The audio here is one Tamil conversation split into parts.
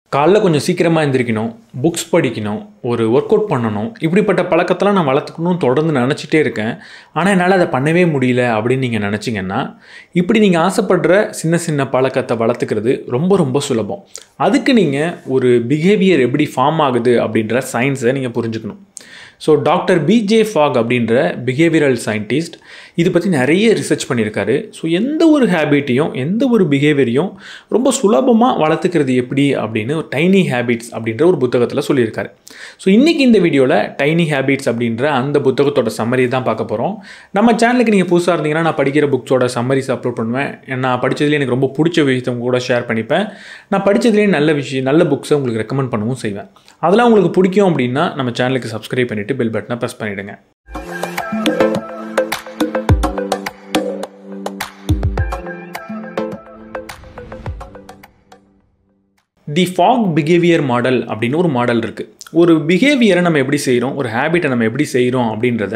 காலைல கொஞ்சம் சீக்கிரமாக எழுந்திரிக்கணும் புக்ஸ் படிக்கணும் ஒரு ஒர்க் அவுட் பண்ணணும் இப்படிப்பட்ட பழக்கத்தெல்லாம் நான் வளர்த்துக்கணும்னு தொடர்ந்து நினச்சிட்டே இருக்கேன் ஆனால் என்னால் அதை பண்ணவே முடியல அப்படின்னு நீங்கள் நினச்சிங்கன்னா இப்படி நீங்கள் ஆசைப்படுற சின்ன சின்ன பழக்கத்தை வளர்த்துக்கிறது ரொம்ப ரொம்ப சுலபம் அதுக்கு நீங்கள் ஒரு பிஹேவியர் எப்படி ஃபார்ம் ஆகுது அப்படின்ற சயின்ஸை நீங்கள் புரிஞ்சுக்கணும் ஸோ டாக்டர் பிஜே ஃபாக் அப்படின்ற பிஹேவியரல் சயின்டிஸ்ட் இது பற்றி நிறைய ரிசர்ச் பண்ணியிருக்காரு ஸோ எந்த ஒரு ஹேபிட்டையும் எந்த ஒரு பிஹேவியரையும் ரொம்ப சுலபமாக வளர்த்துக்கிறது எப்படி அப்படின்னு ஒரு டைனி ஹேபிட்ஸ் அப்படின்ற ஒரு புத்தகத்தில் சொல்லியிருக்காரு ஸோ இன்றைக்கி இந்த வீடியோவில் டைனி ஹேபிட்ஸ் அப்படின்ற அந்த புத்தகத்தோட சம்மரி தான் பார்க்க போகிறோம் நம்ம சேனலுக்கு நீங்கள் புதுசாக இருந்தீங்கன்னா நான் படிக்கிற புக்ஸோட சம்மரிஸ் அப்லோட் பண்ணுவேன் நான் படித்ததுலேயே எனக்கு ரொம்ப பிடிச்ச விஷயத்தை உங்க கூட ஷேர் பண்ணிப்பேன் நான் படித்ததுலேயே நல்ல விஷயம் நல்ல புக்ஸை உங்களுக்கு ரெக்கமெண்ட் பண்ணவும் செய்வேன் அதெல்லாம் உங்களுக்கு பிடிக்கும் அப்படின்னா நம்ம சேனலுக்கு சப்ஸ்கிரைப் பண்ணிவிட்டு பெல் பட்டனை ப்ரெஸ் பண்ணிவிடுங்க தி ஃபாக் பிஹேவியர் மாடல் அப்படின்னு ஒரு மாடல் இருக்குது ஒரு பிஹேவியரை நம்ம எப்படி செய்கிறோம் ஒரு ஹேபிட்டை நம்ம எப்படி செய்கிறோம் அப்படின்றத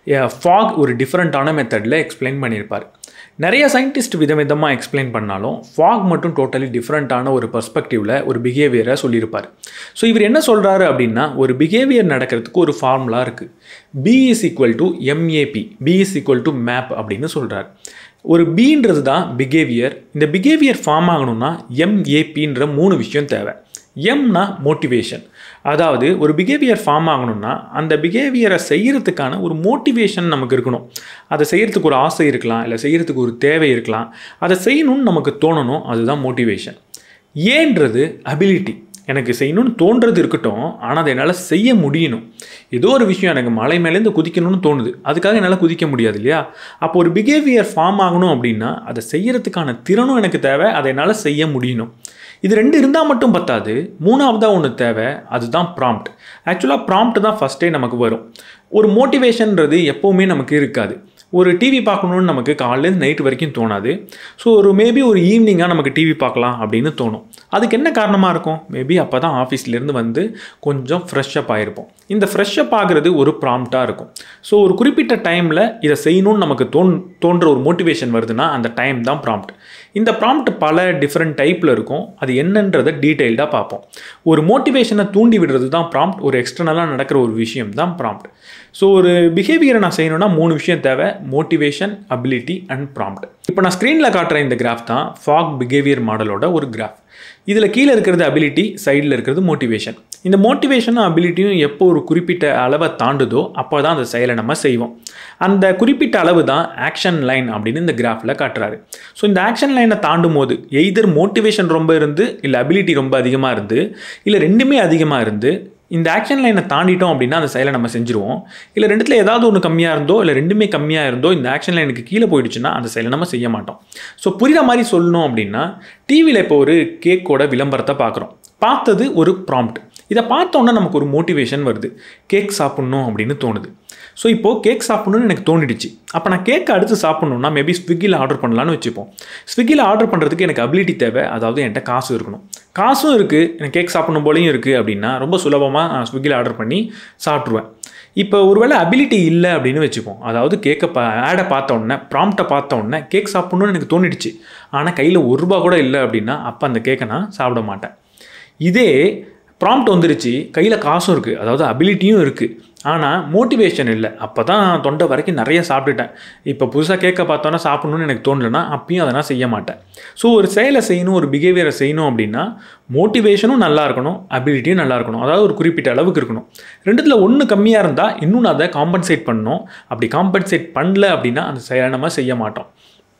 ஃபாக் ஒரு டிஃப்ரெண்ட்டான மெத்தடில் எக்ஸ்பிளைன் பண்ணியிருப்பார் நிறைய சயின்டிஸ்ட் விதவிதமாக எக்ஸ்பிளைன் பண்ணாலும் ஃபாக் மட்டும் டோட்டலி டிஃப்ரெண்ட்டான ஒரு பர்ஸ்பெக்டிவில் ஒரு பிஹேவியரை சொல்லியிருப்பார் ஸோ இவர் என்ன சொல்கிறாரு அப்படின்னா ஒரு பிஹேவியர் நடக்கிறதுக்கு ஒரு ஃபார்முலா இருக்குது B is equal to M A P B is equal to map அப்படின்னு சொல்கிறார் ஒரு பீன்றது தான் பிஹேவியர் இந்த பிஹேவியர் ஃபார்ம் ஆகணும்னா எம்ஏபின்ற மூணு விஷயம் தேவை எம்னா மோட்டிவேஷன் அதாவது ஒரு பிஹேவியர் ஃபார்ம் ஆகணும்னா அந்த பிஹேவியரை செய்கிறதுக்கான ஒரு மோட்டிவேஷன் நமக்கு இருக்கணும் அதை செய்கிறதுக்கு ஒரு ஆசை இருக்கலாம் இல்லை செய்கிறதுக்கு ஒரு தேவை இருக்கலாம் அதை செய்யணும்னு நமக்கு தோணணும் அதுதான் மோட்டிவேஷன் ஏன்றது அபிலிட்டி எனக்கு செய்யணும்னு தோன்றது இருக்கட்டும் ஆனால் அதை என்னால் செய்ய முடியணும் ஏதோ ஒரு விஷயம் எனக்கு மலை மேலேருந்து குதிக்கணும்னு தோணுது அதுக்காக என்னால் குதிக்க முடியாது இல்லையா அப்போ ஒரு பிஹேவியர் ஃபார்ம் ஆகணும் அப்படின்னா அதை செய்யறதுக்கான திறனும் எனக்கு தேவை அதை என்னால் செய்ய முடியணும் இது ரெண்டு இருந்தால் மட்டும் பத்தாது மூணாவதாக ஒன்று தேவை அதுதான் ப்ராம்ப்ட் ஆக்சுவலாக ப்ராம்ப்ட் தான் ஃபஸ்ட்டே நமக்கு வரும் ஒரு மோட்டிவேஷன்ன்றது எப்போவுமே நமக்கு இருக்காது ஒரு டிவி பார்க்கணுன்னு நமக்கு காலையிலேருந்து நைட் வரைக்கும் தோணாது ஸோ ஒரு மேபி ஒரு ஈவினிங்காக நமக்கு டிவி பார்க்கலாம் அப்படின்னு தோணும் அதுக்கு என்ன காரணமாக இருக்கும் மேபி அப்போ தான் ஆஃபீஸ்லேருந்து வந்து கொஞ்சம் ஃப்ரெஷ்ஷப் ஆகிருப்போம் இந்த ஃப்ரெஷ்ஷப் ஆகிறது ஒரு ப்ராம்ப்டாக இருக்கும் ஸோ ஒரு குறிப்பிட்ட டைமில் இதை செய்யணும்னு நமக்கு தோன் தோன்ற ஒரு மோட்டிவேஷன் வருதுன்னா அந்த டைம் தான் ப்ராம்ப்ட் இந்த ப்ராம்ப்ட் பல டிஃப்ரெண்ட் டைப்பில் இருக்கும் அது என்னன்றதை டீட்டெயில்டாக பார்ப்போம் ஒரு மோட்டிவேஷனை தூண்டி விடுறது தான் ப்ராம்ப்ட் ஒரு எக்ஸ்டர்னலாக நடக்கிற ஒரு விஷயம் தான் ப்ராம்ப்ட் ஸோ ஒரு பிஹேவியரை நான் செய்யணும்னா மூணு விஷயம் தேவை மோட்டிவேஷன் அபிலிட்டி அண்ட் ப்ராம்ப்ட் இப்போ நான் ஸ்க்ரீனில் காட்டுற இந்த கிராஃப் தான் ஃபாக் பிஹேவியர் மாடலோட ஒரு கிராஃப் இதில் கீழே இருக்கிறது அபிலிட்டி சைடில் இருக்கிறது மோட்டிவேஷன் இந்த மோட்டிவேஷனும் அபிலிட்டியும் எப்போ ஒரு குறிப்பிட்ட அளவை தாண்டுதோ அப்போ தான் அந்த செயலை நம்ம செய்வோம் அந்த குறிப்பிட்ட அளவு தான் ஆக்ஷன் லைன் அப்படின்னு இந்த கிராஃபில் காட்டுறாரு ஸோ இந்த ஆக்ஷன் லைனை தாண்டும் போது எய்தர் மோட்டிவேஷன் ரொம்ப இருந்து இல்லை அபிலிட்டி ரொம்ப அதிகமாக இருந்து இல்லை ரெண்டுமே அதிகமாக இருந்து இந்த ஆக்ஷன் லைனை தாண்டிட்டோம் அப்படின்னா அந்த செயலை நம்ம செஞ்சுருவோம் இல்லை ரெண்டுத்தில் ஏதாவது ஒன்று கம்மியாக இருந்தோ இல்லை ரெண்டுமே கம்மியாக இருந்தோ இந்த ஆக்ஷன் லைனுக்கு கீழே போயிடுச்சுன்னா அந்த செயலை நம்ம செய்ய மாட்டோம் ஸோ புரிகிற மாதிரி சொல்லணும் அப்படின்னா டிவியில் இப்போ ஒரு கேக்கோட விளம்பரத்தை பார்க்குறோம் பார்த்தது ஒரு ப்ராம்ப்ட் இதை பார்த்தோன்னே நமக்கு ஒரு மோட்டிவேஷன் வருது கேக் சாப்பிட்ணும் அப்படின்னு தோணுது ஸோ இப்போது கேக் சாப்பிட்ணுன்னு எனக்கு தோணிடுச்சு அப்போ நான் கேக் அடுத்து சாப்பிட்ணுன்னா மேபி ஸ்விக்கியில் ஆர்டர் பண்ணலான்னு வச்சுப்போம் ஸ்விக்கியில் ஆர்டர் பண்ணுறதுக்கு எனக்கு அபிலிட்டி தேவை அதாவது என்கிட்ட காசு இருக்கணும் காசும் இருக்குது எனக்கு கேக் சாப்பிடணும் போலையும் இருக்குது அப்படின்னா ரொம்ப சுலபமாக நான் ஸ்விக்கியில் ஆர்டர் பண்ணி சாப்பிட்ருவேன் இப்போ ஒருவேளை அபிலிட்டி இல்லை அப்படின்னு வச்சுப்போம் அதாவது கேக்கை பா ஆடை பார்த்த உடனே ப்ராம்ப்டை பார்த்த உடனே கேக் சாப்பிட்ணுன்னு எனக்கு தோணிடுச்சு ஆனால் கையில் ஒரு ரூபா கூட இல்லை அப்படின்னா அப்போ அந்த கேக்கை நான் சாப்பிட மாட்டேன் இதே ப்ராம்ப்ட் வந்துருச்சு கையில் காசும் இருக்குது அதாவது அபிலிட்டியும் இருக்குது ஆனால் மோட்டிவேஷன் இல்லை அப்போ தான் தொண்டை வரைக்கும் நிறைய சாப்பிட்டுட்டேன் இப்போ புதுசாக கேட்க பார்த்தோன்னா சாப்பிட்ணுன்னு எனக்கு தோணலைன்னா அப்பயும் அதை நான் செய்ய மாட்டேன் ஸோ ஒரு செயலை செய்யணும் ஒரு பிஹேவியரை செய்யணும் அப்படின்னா மோட்டிவேஷனும் நல்லா இருக்கணும் அபிலிட்டியும் நல்லா இருக்கணும் அதாவது ஒரு குறிப்பிட்ட அளவுக்கு இருக்கணும் ரெண்டுத்தில் ஒன்று கம்மியாக இருந்தால் இன்னும் அதை காம்பன்சேட் பண்ணணும் அப்படி காம்பன்சேட் பண்ணல அப்படின்னா அந்த செயலை நம்ம செய்ய மாட்டோம்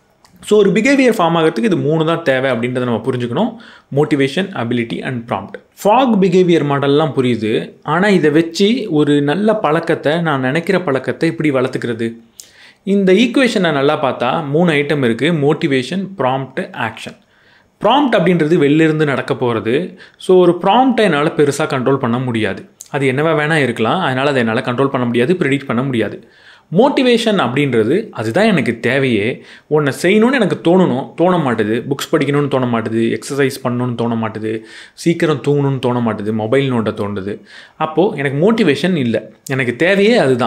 ஸோ ஒரு பிஹேவியர் ஃபார்ம் ஆகிறதுக்கு இது மூணு தான் தேவை அப்படின்றத நம்ம புரிஞ்சுக்கணும் motivation ability and prompt Fogg behaviour மாடல்லாம் புரியுது ஆனால் இதை வச்சு ஒரு நல்ல பழக்கத்தை நான் நினைக்கிற பழக்கத்தை இப்படி வளர்த்துக்கிறது இந்த ஈக்குவேஷனை நல்லா பார்த்தா மூணு ஐட்டம் இருக்குது மோட்டிவேஷன் ப்ராம்ப்ட் ஆக்ஷன் ப்ராம்ப்ட் அப்படின்றது வெளிலிருந்து நடக்க போகிறது ஸோ ஒரு ப்ராம்ப்டை என்னால் பெருசாக கண்ட்ரோல் பண்ண முடியாது அது என்னவா வேணால் இருக்கலாம் அதனால் அதை என்னால் கண்ட்ரோல் பண்ண முடியாது ப்ரிடிக்ட் பண்ண முடியாது மோட்டிவேஷன் அப்படின்றது அதுதான் எனக்கு தேவையே ஒன்றை செய்யணும்னு எனக்கு தோணணும் தோண மாட்டுது புக்ஸ் படிக்கணும்னு தோண மாட்டுது எக்ஸசைஸ் பண்ணணும்னு தோண மாட்டுது சீக்கிரம் தூங்கணும்னு தோண மாட்டுது மொபைல் நோண்ட தோணுது அப்போது எனக்கு மோட்டிவேஷன் இல்லை எனக்கு தேவையே அதுதான்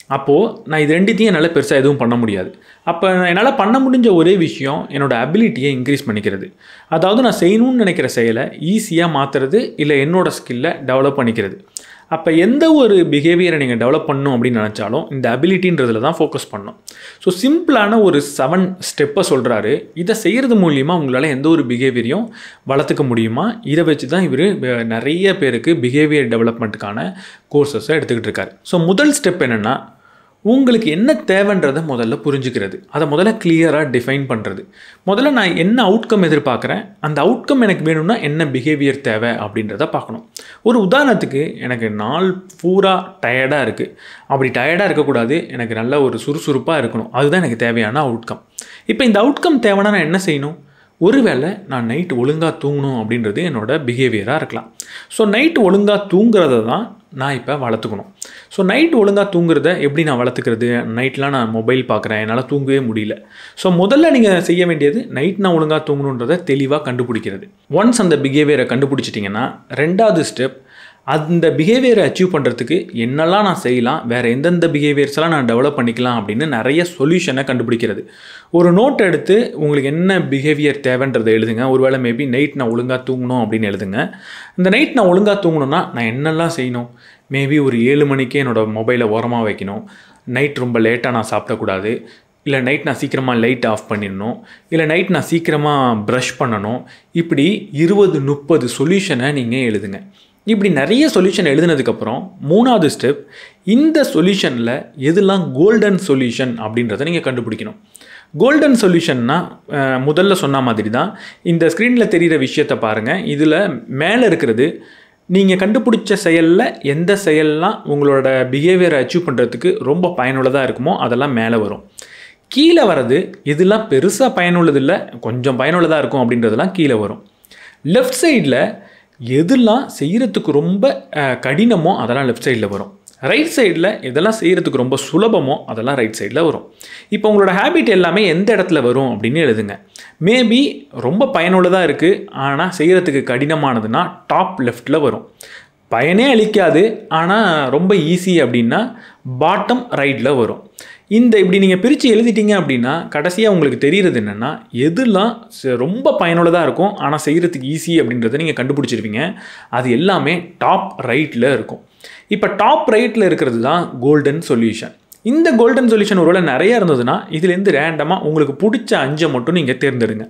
அப்போது நான் இது ரெண்டுத்தையும் என்னால் பெருசாக எதுவும் பண்ண முடியாது அப்போ என்னால் பண்ண முடிஞ்ச ஒரே விஷயம் என்னோடய அபிலிட்டியை இன்க்ரீஸ் பண்ணிக்கிறது அதாவது நான் செய்யணும்னு நினைக்கிற செயலை ஈஸியாக மாற்றுறது இல்லை என்னோடய ஸ்கில்லை டெவலப் பண்ணிக்கிறது அப்போ எந்த ஒரு பிஹேவியரை நீங்கள் டெவலப் பண்ணணும் அப்படின்னு நினச்சாலும் இந்த அபிலிட்டின்றதில் தான் ஃபோக்கஸ் பண்ணணும் ஸோ சிம்பிளான ஒரு செவன் ஸ்டெப்பை சொல்கிறாரு இதை செய்கிறது மூலியமாக உங்களால் எந்த ஒரு பிஹேவியரையும் வளர்த்துக்க முடியுமா இதை வச்சு தான் இவர் நிறைய பேருக்கு பிஹேவியர் டெவலப்மெண்ட்டுக்கான கோர்சஸை எடுத்துக்கிட்டு இருக்காரு ஸோ முதல் ஸ்டெப் என்னென்னா உங்களுக்கு என்ன தேவைன்றதை முதல்ல புரிஞ்சுக்கிறது அதை முதல்ல கிளியராக டிஃபைன் பண்ணுறது முதல்ல நான் என்ன அவுட்கம் எதிர்பார்க்குறேன் அந்த அவுட்கம் எனக்கு வேணும்னா என்ன பிஹேவியர் தேவை அப்படின்றத பார்க்கணும் ஒரு உதாரணத்துக்கு எனக்கு நாள் பூரா டயர்டாக இருக்குது அப்படி டயர்டாக இருக்கக்கூடாது எனக்கு நல்ல ஒரு சுறுசுறுப்பாக இருக்கணும் அதுதான் எனக்கு தேவையான அவுட்கம் இப்போ இந்த அவுட்கம் தேவைன்னா நான் என்ன செய்யணும் ஒருவேளை நான் நைட் ஒழுங்காக தூங்கணும் அப்படின்றது என்னோட பிஹேவியராக இருக்கலாம் ஸோ நைட் ஒழுங்காக தூங்குறத தான் நான் இப்போ வளர்த்துக்கணும் ஸோ நைட் ஒழுங்காக தூங்குறத எப்படி நான் வளர்த்துக்கிறது நைட்லாம் நான் மொபைல் பார்க்குறேன் என்னால் தூங்கவே முடியல ஸோ முதல்ல நீங்கள் செய்ய வேண்டியது நைட் நான் ஒழுங்காக தூங்கணுன்றதை தெளிவாக கண்டுபிடிக்கிறது ஒன்ஸ் அந்த பிஹேவியரை கண்டுபிடிச்சிட்டிங்கன்னா ரெண்டாவது ஸ்டெப் அந்த பிஹேவியரை அச்சீவ் பண்ணுறதுக்கு என்னெல்லாம் நான் செய்யலாம் வேறு எந்தெந்த பிஹேவியர்ஸ்லாம் நான் டெவலப் பண்ணிக்கலாம் அப்படின்னு நிறைய சொல்யூஷனை கண்டுபிடிக்கிறது ஒரு நோட் எடுத்து உங்களுக்கு என்ன பிஹேவியர் தேவைன்றதை எழுதுங்க ஒருவேளை மேபி நைட் நான் ஒழுங்காக தூங்கணும் அப்படின்னு எழுதுங்க இந்த நைட் நான் ஒழுங்காக தூங்கணும்னா நான் என்னெல்லாம் செய்யணும் மேபி ஒரு ஏழு மணிக்கே என்னோடய மொபைலை ஓரமாக வைக்கணும் நைட் ரொம்ப லேட்டாக நான் சாப்பிடக்கூடாது இல்லை நைட் நான் சீக்கிரமாக லைட் ஆஃப் பண்ணிடணும் இல்லை நைட் நான் சீக்கிரமாக ப்ரஷ் பண்ணணும் இப்படி இருபது முப்பது சொல்யூஷனை நீங்கள் எழுதுங்க இப்படி நிறைய சொல்யூஷன் எழுதினதுக்கப்புறம் மூணாவது ஸ்டெப் இந்த சொல்யூஷனில் எதெல்லாம் கோல்டன் சொல்யூஷன் அப்படின்றத நீங்கள் கண்டுபிடிக்கணும் கோல்டன் சொல்யூஷன்னா முதல்ல சொன்ன மாதிரி தான் இந்த ஸ்க்ரீனில் தெரிகிற விஷயத்தை பாருங்கள் இதில் மேலே இருக்கிறது நீங்கள் கண்டுபிடிச்ச செயலில் எந்த செயல்லாம் உங்களோட பிஹேவியரை அச்சீவ் பண்ணுறதுக்கு ரொம்ப பயனுள்ளதாக இருக்குமோ அதெல்லாம் மேலே வரும் கீழே வர்றது இதெல்லாம் பெருசாக பயனுள்ளது இல்லை கொஞ்சம் பயனுள்ளதாக இருக்கும் அப்படின்றதெல்லாம் கீழே வரும் லெஃப்ட் சைடில் எதெல்லாம் செய்கிறதுக்கு ரொம்ப கடினமோ அதெல்லாம் லெஃப்ட் சைடில் வரும் ரைட் சைடில் எதெல்லாம் செய்கிறதுக்கு ரொம்ப சுலபமோ அதெல்லாம் ரைட் சைடில் வரும் இப்போ உங்களோட ஹேபிட் எல்லாமே எந்த இடத்துல வரும் அப்படின்னு எழுதுங்க மேபி ரொம்ப பயனுள்ளதாக இருக்குது ஆனால் செய்கிறதுக்கு கடினமானதுன்னா டாப் லெஃப்டில் வரும் பயனே அளிக்காது ஆனால் ரொம்ப ஈஸி அப்படின்னா பாட்டம் ரைட்டில் வரும் இந்த இப்படி நீங்கள் பிரித்து எழுதிட்டீங்க அப்படின்னா கடைசியாக உங்களுக்கு தெரிகிறது என்னென்னா எதுலாம் ரொம்ப பயனுள்ளதாக இருக்கும் ஆனால் செய்கிறதுக்கு ஈஸி அப்படின்றத நீங்கள் கண்டுபிடிச்சிருவீங்க அது எல்லாமே டாப் ரைட்டில் இருக்கும் இப்போ டாப் ரைட்டில் இருக்கிறது தான் கோல்டன் சொல்யூஷன் இந்த கோல்டன் சொல்யூஷன் ஒருவேளை நிறையா இருந்ததுன்னா இதுலேருந்து ரேண்டமாக உங்களுக்கு பிடிச்ச அஞ்சை மட்டும் நீங்கள் தேர்ந்தெடுங்க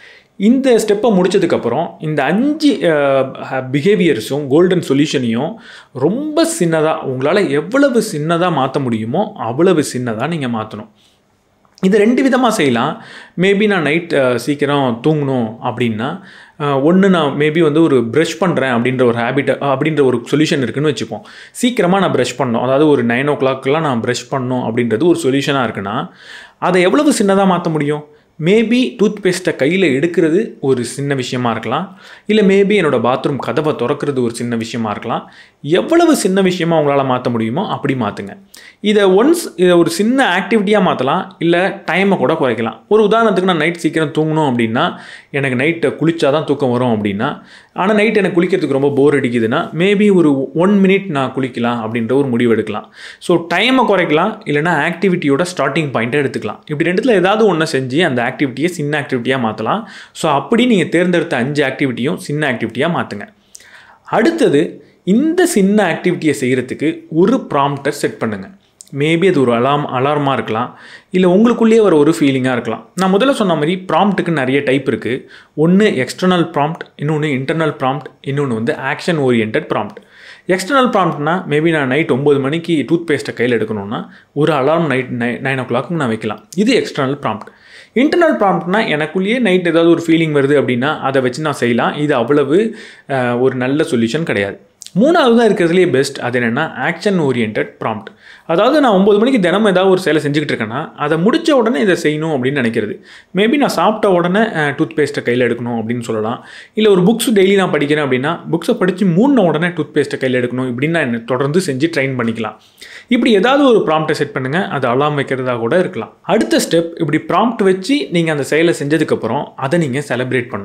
இந்த ஸ்டெப்பை முடிச்சதுக்கப்புறம் இந்த அஞ்சு பிஹேவியர்ஸும் கோல்டன் சொல்யூஷனையும் ரொம்ப சின்னதாக உங்களால் எவ்வளவு சின்னதாக மாற்ற முடியுமோ அவ்வளவு சின்னதாக நீங்கள் மாற்றணும் இது ரெண்டு விதமாக செய்யலாம் மேபி நான் நைட் சீக்கிரம் தூங்கணும் அப்படின்னா ஒன்று நான் மேபி வந்து ஒரு ப்ரஷ் பண்ணுறேன் அப்படின்ற ஒரு ஹேபிட் அப்படின்ற ஒரு சொல்யூஷன் இருக்குன்னு வச்சுப்போம் சீக்கிரமாக நான் ப்ரஷ் பண்ணணும் அதாவது ஒரு நைன் ஓ கிளாக்லாம் நான் ப்ரஷ் பண்ணணும் அப்படின்றது ஒரு சொல்யூஷனாக இருக்குன்னா அதை எவ்வளவு சின்னதாக மாற்ற முடியும் மேபி டூத் பேஸ்ட்டை கையில் எடுக்கிறது ஒரு சின்ன விஷயமா இருக்கலாம் இல்லை மேபி என்னோடய பாத்ரூம் கதவை திறக்கிறது ஒரு சின்ன விஷயமா இருக்கலாம் எவ்வளவு சின்ன விஷயமா உங்களால் மாற்ற முடியுமோ அப்படி மாற்றுங்க இதை ஒன்ஸ் இதை ஒரு சின்ன ஆக்டிவிட்டியாக மாற்றலாம் இல்லை டைமை கூட குறைக்கலாம் ஒரு உதாரணத்துக்கு நான் நைட் சீக்கிரம் தூங்கணும் அப்படின்னா எனக்கு நைட்டை குளிச்சா தான் தூக்கம் வரும் அப்படின்னா ஆனால் நைட் எனக்கு குளிக்கிறதுக்கு ரொம்ப போர் அடிக்குதுன்னா மேபி ஒரு ஒன் மினிட் நான் குளிக்கலாம் அப்படின்ற ஒரு முடிவு எடுக்கலாம் ஸோ டைமை குறைக்கலாம் இல்லைனா ஆக்டிவிட்டியோட ஸ்டார்டிங் பாயிண்ட்டை எடுத்துக்கலாம் இப்படி ரெண்டுத்தில் ஏதாவது ஒன்று செஞ்சு அந்த ஆக்டிவிட்டியை சின்ன ஆக்டிவிட்டியாக மாற்றலாம் ஸோ அப்படி நீங்கள் தேர்ந்தெடுத்த அஞ்சு ஆக்டிவிட்டியும் சின்ன ஆக்டிவிட்டியாக மாற்றுங்க அடுத்தது இந்த சின்ன ஆக்டிவிட்டியை செய்கிறதுக்கு ஒரு ப்ராம்ப்டர் செட் பண்ணுங்கள் மேபி அது ஒரு அலாம் அலாரமாக இருக்கலாம் இல்லை உங்களுக்குள்ளேயே வர ஒரு ஃபீலிங்காக இருக்கலாம் நான் முதல்ல சொன்ன மாதிரி ப்ராம்ப்ட்டுக்கு நிறைய டைப் இருக்குது ஒன்று எக்ஸ்டர்னல் ப்ராம்ப்ட் இன்னொன்று இன்டர்னல் ப்ராம்ப்ட் இன்னொன்று வந்து ஆக்ஷன் ஓரியன்ட் ப்ராம்ப்ட் எக்ஸ்டர்னல் ப்ராம்ப்ட்னா மேபி நான் நைட் ஒம்பது மணிக்கு டூத் பேஸ்ட்டை கையில் எடுக்கணும்னா ஒரு அலாரம் நைட் நை நைன் ஓ கிளாக்கு நான் வைக்கலாம் இது எக்ஸ்டர்னல் ப்ராம்ப்ட் இன்டர்னல் ப்ராம்ப்ட்னா எனக்குள்ளேயே நைட் ஏதாவது ஒரு ஃபீலிங் வருது அப்படின்னா அதை வச்சு நான் செய்யலாம் இது அவ்வளவு ஒரு நல்ல சொல்யூஷன் கிடையாது மூணாவது தான் இருக்கிறதுலேயே பெஸ்ட் அது என்னென்னா ஆக்ஷன் ஓரியன்ட் ப்ராம்ப்ட் அதாவது நான் ஒம்பது மணிக்கு தினமும் ஏதாவது ஒரு சேலை செஞ்சுக்கிட்டு இருக்கேன்னா அதை முடித்த உடனே இதை செய்யணும் அப்படின்னு நினைக்கிறது மேபி நான் சாப்பிட்ட உடனே டூத் பேஸ்ட்டை கையில் எடுக்கணும் அப்படின்னு சொல்லலாம் இல்லை ஒரு புக்ஸ் டெய்லி நான் படிக்கிறேன் அப்படின்னா புக்ஸை படித்து மூணு உடனே டூத் பேஸ்ட்டை கையில் எடுக்கணும் இப்படின்னு நான் தொடர்ந்து செஞ்சு ட்ரைன் பண்ணிக்கலாம் இப்படி ஏதாவது ஒரு ப்ராம்ப்டை செட் பண்ணுங்கள் அது அலாம் வைக்கிறதா கூட இருக்கலாம் அடுத்த ஸ்டெப் இப்படி ப்ராம்ப்ட் வச்சு நீங்கள் அந்த செயலை செஞ்சதுக்கப்புறம் அதை நீங்கள் செலிப்ரேட் பண்ணணும்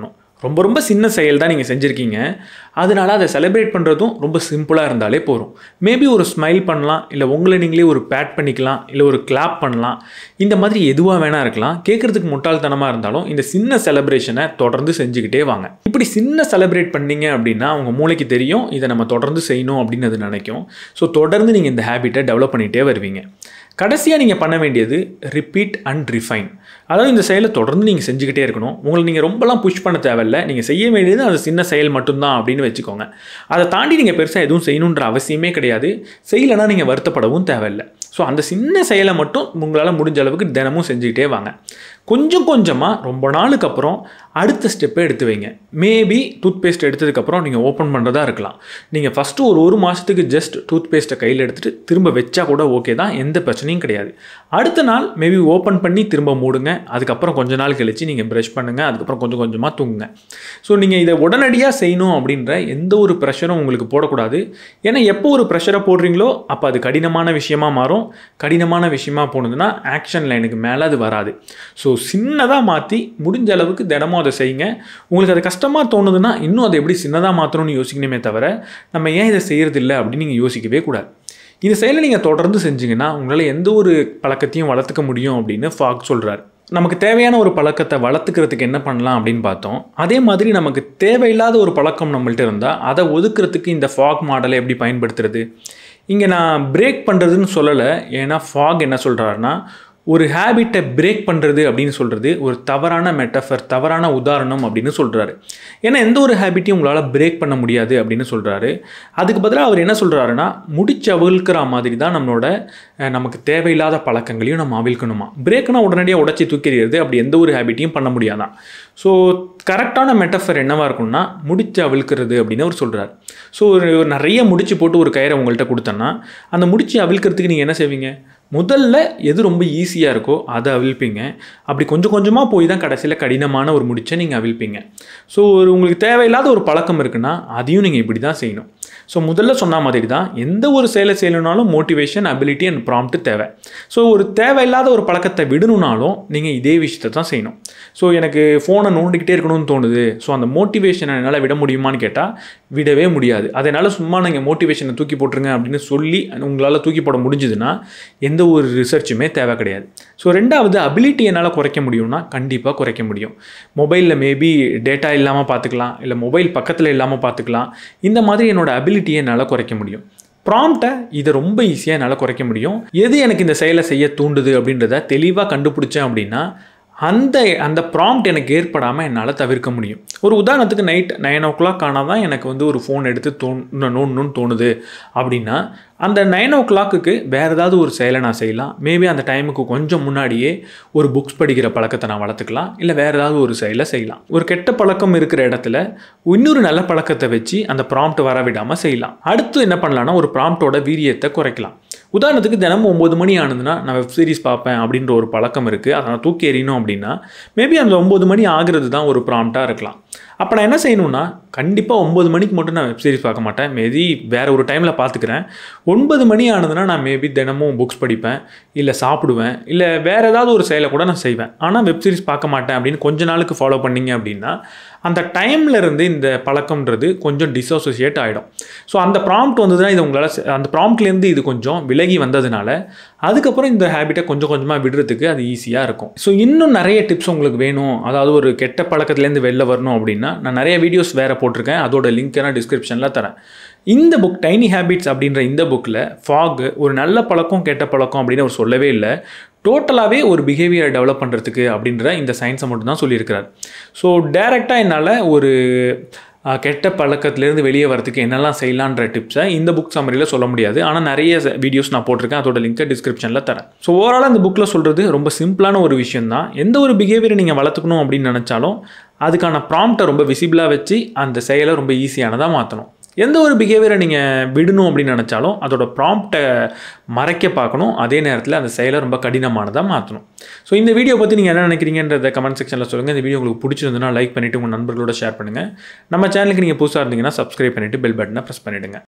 ரொம்ப ரொம்ப சின்ன செயல் தான் நீங்கள் செஞ்சுருக்கீங்க அதனால அதை செலிப்ரேட் பண்ணுறதும் ரொம்ப சிம்பிளாக இருந்தாலே போதும் மேபி ஒரு ஸ்மைல் பண்ணலாம் இல்லை உங்களை நீங்களே ஒரு பேட் பண்ணிக்கலாம் இல்லை ஒரு கிளாப் பண்ணலாம் இந்த மாதிரி எதுவாக வேணா இருக்கலாம் கேட்குறதுக்கு முட்டாள்தனமாக இருந்தாலும் இந்த சின்ன செலிப்ரேஷனை தொடர்ந்து செஞ்சுக்கிட்டே வாங்க இப்படி சின்ன செலிப்ரேட் பண்ணீங்க அப்படின்னா உங்கள் மூளைக்கு தெரியும் இதை நம்ம தொடர்ந்து செய்யணும் அப்படின்னு அது நினைக்கும் ஸோ தொடர்ந்து நீங்கள் இந்த ஹேபிட்டை டெவலப் பண்ணிகிட்டே வருவீங்க கடைசியாக நீங்கள் பண்ண வேண்டியது ரிப்பீட் அண்ட் ரிஃபைன் அதாவது இந்த செயலை தொடர்ந்து நீங்கள் செஞ்சுக்கிட்டே இருக்கணும் உங்களை நீங்கள் ரொம்பலாம் புஷ் பண்ண தேவையில்ல நீங்கள் செய்ய வேண்டியது அது சின்ன செயல் மட்டும்தான் அப்படின்னு வச்சுக்கோங்க அதை தாண்டி நீங்கள் பெருசாக எதுவும் செய்யணுன்ற அவசியமே கிடையாது செய்யலைன்னா நீங்கள் வருத்தப்படவும் தேவையில்லை ஸோ அந்த சின்ன செயலை மட்டும் உங்களால் முடிஞ்ச அளவுக்கு தினமும் செஞ்சுக்கிட்டே வாங்க கொஞ்சம் கொஞ்சமாக ரொம்ப நாளுக்கு அப்புறம் அடுத்த ஸ்டெப்பை எடுத்து வைங்க மேபி டூத் பேஸ்ட் எடுத்ததுக்கப்புறம் நீங்கள் ஓப்பன் பண்ணுறதா இருக்கலாம் நீங்கள் ஃபஸ்ட்டு ஒரு ஒரு மாதத்துக்கு ஜஸ்ட் டூத் பேஸ்ட்டை கையில் எடுத்துகிட்டு திரும்ப வச்சா கூட ஓகே தான் எந்த பிரச்சனையும் கிடையாது அடுத்த நாள் மேபி ஓப்பன் பண்ணி திரும்ப மூடுங்க அதுக்கப்புறம் கொஞ்ச நாள் கழித்து நீங்கள் ப்ரஷ் பண்ணுங்கள் அதுக்கப்புறம் கொஞ்சம் கொஞ்சமாக தூங்குங்க ஸோ நீங்கள் இதை உடனடியாக செய்யணும் அப்படின்ற எந்த ஒரு ப்ரெஷரும் உங்களுக்கு போடக்கூடாது ஏன்னா எப்போ ஒரு ப்ரெஷரை போடுறீங்களோ அப்போ அது கடினமான விஷயமா மாறும் கடினமான விஷயமா போனதுன்னா ஆக்ஷன் லைனுக்கு மேலே அது வராது ஸோ சின்னதாக மாற்றி முடிஞ்ச அளவுக்கு தினமும் அதை செய்யுங்க உங்களுக்கு அது கஷ்டமாக தோணுதுன்னா இன்னும் அதை எப்படி சின்னதாக மாற்றணும்னு யோசிக்கணுமே தவிர நம்ம ஏன் இதை செய்கிறதில்ல அப்படின்னு நீங்கள் யோசிக்கவே கூடாது இந்த செயலை நீங்கள் தொடர்ந்து செஞ்சீங்கன்னா உங்களால் எந்த ஒரு பழக்கத்தையும் வளர்த்துக்க முடியும் அப்படின்னு ஃபாக் சொல்கிறார் நமக்கு தேவையான ஒரு பழக்கத்தை வளர்த்துக்கிறதுக்கு என்ன பண்ணலாம் அப்படின்னு பார்த்தோம் அதே மாதிரி நமக்கு தேவையில்லாத ஒரு பழக்கம் நம்மள்ட்ட இருந்தால் அதை ஒதுக்குறதுக்கு இந்த ஃபாக் மாடலை எப்படி பயன்படுத்துறது இங்கே நான் பிரேக் பண்ணுறதுன்னு சொல்லலை ஏன்னா ஃபாக் என்ன சொல்கிறாருன்னா ஒரு ஹேபிட்டை பிரேக் பண்ணுறது அப்படின்னு சொல்கிறது ஒரு தவறான மெட்டஃபர் தவறான உதாரணம் அப்படின்னு சொல்கிறாரு ஏன்னா எந்த ஒரு ஹேபிட்டையும் உங்களால் பிரேக் பண்ண முடியாது அப்படின்னு சொல்கிறாரு அதுக்கு பதிலாக அவர் என்ன சொல்கிறாருன்னா முடிச்சு அவிழ்க்கிற மாதிரி தான் நம்மளோட அஹ், நமக்கு தேவையில்லாத பழக்கங்களையும் நம்ம அவிழ்க்கணுமா பிரேக்னா உடனடியாக உடச்சி தூக்கிடுறது அப்படி எந்த ஒரு ஹேபிட்டையும் பண்ண முடியாதான் ஸோ கரெக்டான மெட்டஃபர் என்னவாக இருக்கும்னா முடிச்சு அவிழ்க்கிறது அப்படின்னு அவர் சொல்கிறார் ஸோ ஒரு ஒரு நிறைய முடிச்சு போட்டு ஒரு கயிறை உங்கள்கிட்ட கொடுத்தேன்னா அந்த முடிச்சு அவிழ்க்கிறதுக்கு நீங்கள் என்ன செய்வீங்க முதல்ல எது ரொம்ப ஈஸியாக இருக்கோ அதை அவிழ்ப்பீங்க அப்படி கொஞ்சம் கொஞ்சமாக போய் தான் கடைசியில் கடினமான ஒரு முடிச்சை நீங்கள் அவிழ்ப்பீங்க ஸோ ஒரு உங்களுக்கு தேவையில்லாத ஒரு பழக்கம் இருக்குன்னா அதையும் நீங்கள் இப்படி தான் செய்யணும் ஸோ முதல்ல சொன்ன மாதிரி தான் எந்த ஒரு செயலை செய்யணும்னாலும் மோட்டிவேஷன் அபிலிட்டி அண்ட் ப்ராம்ப்ட் தேவை ஸோ ஒரு தேவையில்லாத ஒரு பழக்கத்தை விடணும்னாலும் நீங்கள் இதே விஷயத்தை தான் செய்யணும் ஸோ எனக்கு ஃபோனை நோண்டிக்கிட்டே இருக்கணும்னு தோணுது ஸோ அந்த மோட்டிவேஷனை என்னால் விட முடியுமான்னு கேட்டால் விடவே முடியாது அதனால் சும்மா நீங்கள் மோட்டிவேஷனை தூக்கி போட்டுருங்க அப்படின்னு சொல்லி உங்களால் தூக்கி போட முடிஞ்சுதுன்னா எந்த ஒரு ரிசர்ச்சுமே தேவை கிடையாது ஸோ ரெண்டாவது அபிலிட்டி என்னால் குறைக்க முடியும்னா கண்டிப்பாக குறைக்க முடியும் மொபைலில் மேபி டேட்டா இல்லாமல் பார்த்துக்கலாம் இல்லை மொபைல் பக்கத்தில் இல்லாமல் பார்த்துக்கலாம் இந்த மாதிரி என்னோட அபிலிட்டியை என்னால் குறைக்க முடியும் ப்ராம்ப்டை இதை ரொம்ப ஈஸியாக என்னால் குறைக்க முடியும் எது எனக்கு இந்த செயலை செய்ய தூண்டுது அப்படின்றத தெளிவாக கண்டுபிடிச்சேன் அப்படின்னா அந்த அந்த ப்ராம்ப்ட் எனக்கு ஏற்படாமல் என்னால் தவிர்க்க முடியும் ஒரு உதாரணத்துக்கு நைட் நைன் ஓ கிளாக் ஆனால் தான் எனக்கு வந்து ஒரு ஃபோன் எடுத்து தோண் நோண்டணும்னு தோணுது அப்படின்னா அந்த நைன் ஓ கிளாக்குக்கு வேறு ஏதாவது ஒரு செயலை நான் செய்யலாம் மேபி அந்த டைமுக்கு கொஞ்சம் முன்னாடியே ஒரு புக்ஸ் படிக்கிற பழக்கத்தை நான் வளர்த்துக்கலாம் இல்லை வேறு ஏதாவது ஒரு செயலை செய்யலாம் ஒரு கெட்ட பழக்கம் இருக்கிற இடத்துல இன்னொரு நல்ல பழக்கத்தை வச்சு அந்த ப்ராம்ப்ட் வர விடாமல் செய்யலாம் அடுத்து என்ன பண்ணலாம்னா ஒரு ப்ராம்ப்டோட வீரியத்தை குறைக்கலாம் உதாரணத்துக்கு தினமும் ஒம்பது மணி ஆனதுன்னா நான் வெப் சீரிஸ் பார்ப்பேன் அப்படின்ற ஒரு பழக்கம் இருக்குது அதை நான் தூக்கி எறியணும் அப்படின்னா மேபி அந்த ஒம்பது மணி ஆகிறது தான் ஒரு ப்ராம்ப்டாக இருக்கலாம் அப்போ நான் என்ன செய்யணும்னா கண்டிப்பாக ஒம்பது மணிக்கு மட்டும் நான் வெப் சீரிஸ் பார்க்க மாட்டேன் மேபி வேறு ஒரு டைமில் பார்த்துக்கிறேன் ஒன்பது மணி ஆனதுன்னா நான் மேபி தினமும் புக்ஸ் படிப்பேன் இல்லை சாப்பிடுவேன் இல்லை வேறு ஏதாவது ஒரு செயலை கூட நான் செய்வேன் ஆனால் வெப் சீரிஸ் பார்க்க மாட்டேன் அப்படின்னு கொஞ்ச நாளுக்கு ஃபாலோ பண்ணீங்க அப்படின்னா அந்த டைம்ல இருந்து இந்த பழக்கம்ன்றது கொஞ்சம் டிசோசியேட் ஆகிடும் ஸோ அந்த ப்ராம்ப்ட் வந்ததுன்னா இது உங்களால் செ- அந்த ப்ராம்ப்ட்லேருந்து இது கொஞ்சம் விலகி வந்ததுனால அதுக்கப்புறம் இந்த ஹேபிட்டை கொஞ்சம் கொஞ்சமாக விடுறதுக்கு அது ஈஸியாக இருக்கும் ஸோ இன்னும் நிறைய டிப்ஸ் உங்களுக்கு வேணும் அதாவது ஒரு கெட்ட பழக்கத்துலேருந்து வெளில வரணும் அப்படின்னா நான் நிறைய வீடியோஸ் வேறு போட்டிருக்கேன் அதோட லிங்க் நான் டிஸ்கிரிப்ஷனில் தரேன் இந்த புக் டைனி ஹேபிட்ஸ் அப்படின்ற இந்த புக்கில் ஃபாக் ஒரு நல்ல பழக்கம் கெட்ட பழக்கம் அப்படின்னு அவர் சொல்லவே இல்லை டோட்டலாகவே ஒரு பிஹேவியரை டெவலப் பண்ணுறதுக்கு அப்படின்ற இந்த சயின்ஸை மட்டும் தான் சொல்லியிருக்கிறார் ஸோ டைரெக்டாக என்னால் ஒரு அஹ், கெட்ட பழக்கத்திலேருந்து வெளியே வரதுக்கு என்னெல்லாம் செய்யலான்ற டிப்ஸை இந்த புக் சம்மரியில் சொல்ல முடியாது ஆனால் நிறைய வீடியோஸ் நான் போட்டிருக்கேன் அதோட லிங்க்கை டிஸ்கிரிப்ஷனில் தரேன் ஸோ ஓவரால் அந்த புக்கில் சொல்கிறது ரொம்ப சிம்பிளான ஒரு விஷயம் தான் எந்த ஒரு பிஹேவியரை நீங்கள் வளர்த்துக்கணும் அப்படின்னு நினச்சாலும் அதுக்கான ப்ராம்ப்டை ரொம்ப விசிபிளாக வச்சு அந்த செயலை ரொம்ப ஈஸியானதாக மாற்றணும் எந்த ஒரு பிஹேவியரை நீங்கள் விடணும் அப்படின்னு நினச்சாலும் அதோட ப்ராம்ப்டை மறைக்க பார்க்கணும் அதே நேரத்தில் அந்த செயலை ரொம்ப கடினமானதாக மாற்றணும் ஸோ இந்த வீடியோ பற்றி நீங்கள் என்ன நினைக்கிறீங்கன்றத கமெண்ட் செக்ஷனில் சொல்லுங்கள் இந்த வீடியோ உங்களுக்கு பிடிச்சிருந்ததுன்னா லைக் பண்ணிவிட்டு உங்கள் நண்பர்களோட ஷேர் பண்ணுங்கள் நம்ம சேனலுக்கு நீங்கள் புதுசாக இருந்தீங்கன்னா சப்ஸ்கிரைப் பண்ணிவிட்டு பெல் பட்டனை ப்ரெஸ் பண்ணிவிடுங்க